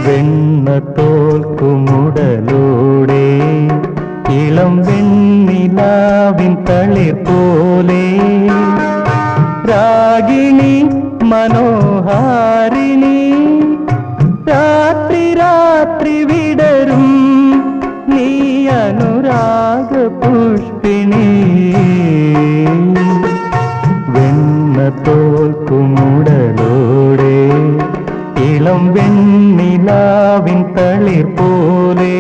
വെണ്ണ തോൽക്കുമുടലോടെ ഇളം വെണ്ണിലാവിൻ തളിർ പോലെ രാഗിണി മനോഹാരിണി രാത്രി രാത്രി വിടരും നീ അനുരാഗ പുഷ്പിണി വെണ്ണ തോൽക്കുമുടലോടെ ഇളം വെണ്ണിലാവിൻ തളിർ പോലെ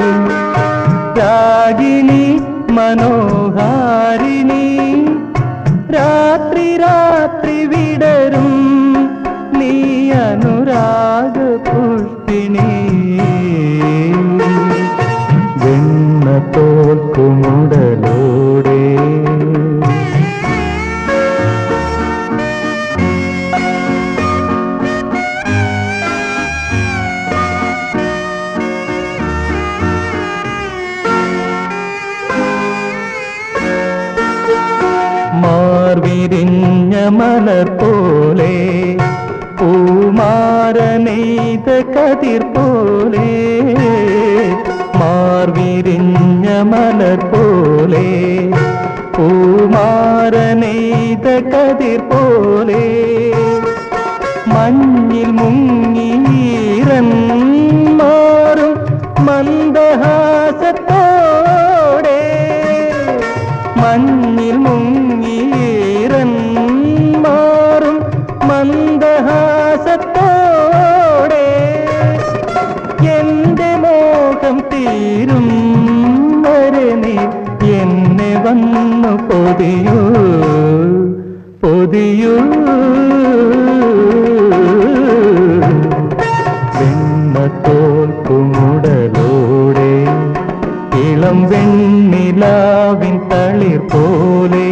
രാഗിണി മനോഹാരിണി രാത്രി രാത്രി വിടരും നീ അനുരാഗ പുഷ്പിണി വെണ്ണ തോൽക്കുമുടലോടെ മാർവിരിഞ്ഞ മലർ പോലെ പൂമാരനെയ്ത കതിർ പോലെ മാർവിരിഞ്ഞ മലർ പോലെ പൂമാരനെയ്ത കതിർ പോലെ മഞ്ഞിൽ മുങ്ങീരൻ മാറും മന്ദഹാസത്തോടെ മഞ്ഞിൽ മുങ്ങീരൻ മാറും മന്ദഹാസത്തോടെ എന്റെ മോഹം തീരും വരെ നീ എന്നെ വന്നു പൊതിയൂ പൊതിയൂ വെണ്ണ തോൽക്കുമുടലോടെ ഇളം വെണ്ണിലാവിൻ തളിർ പോലെ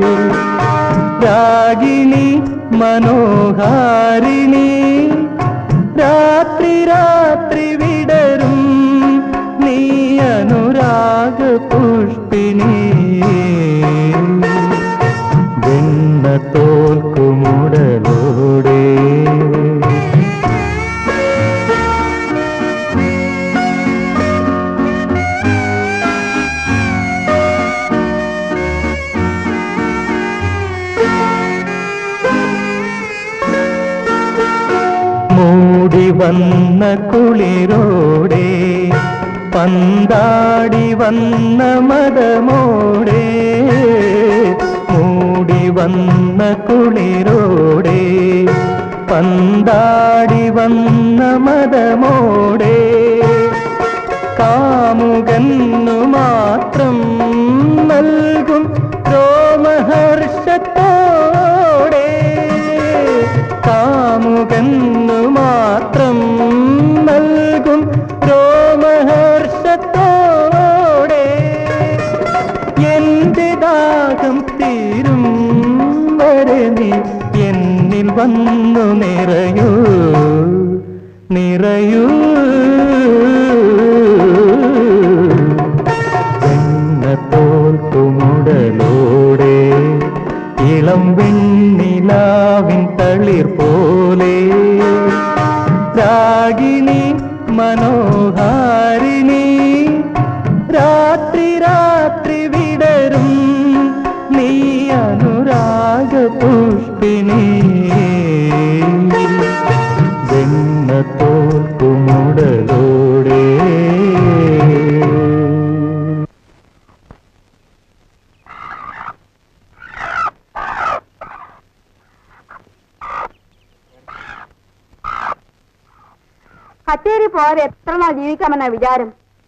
രാഗിണി മനോഹാരിണി രാത്രി രാത്രി വിടരും നീ അനുരാഗ പുഷ്പിണി വെണ്ണ തോൽക്കുമുടലോടെ മൂടി വന്ന കുളിരോടെ പന്താടി വന്ന മതമോടെ മൂടി വന്ന കുളിരോടെ പന്താടി വന്ന മതമോടെ കാമുകന്നു മാത്രം നൽകും രോമഹർഷത്തോടെ കാമുകന്നു മാത്രം നൽകും രോമഹർഷത്തോടെ എന്റെ ദാഹം തീരും വരെ നീ എന്നിൽ വന്നു നിറയൂ നിറയൂ വെണ്ണ തോൽക്കുമുടലോടെ ഇളം വെണ്ണിലാവിൻ തളിർ പോലെ രാഗിണി മനോഹാരിണി രാത്രി രാത്രി വിടരും നീ അനുരാഗ പുഷ്പിണി വെണ്ണ തോൽക്കുമുടലോടെ കച്ചേരി പോകാതെ എത്ര നാൾ ജീവിക്കാമെന്ന വിചാരം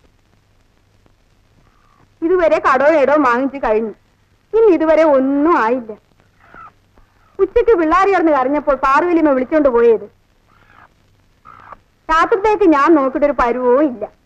ഇതുവരെ കടോ എടോ വാങ്ങിച്ചു കഴിഞ്ഞു ഇനി ഇതുവരെ ഒന്നും ആയില്ല ഉച്ചയ്ക്ക് പിള്ളാരി കിടന്ന് കരഞ്ഞപ്പോൾ പാർവലിമ വിളിച്ചോണ്ട് പോയത് രാത്രിത്തേക്ക് ഞാൻ നോക്കിയിട്ടൊരു പരുവവും ഇല്ല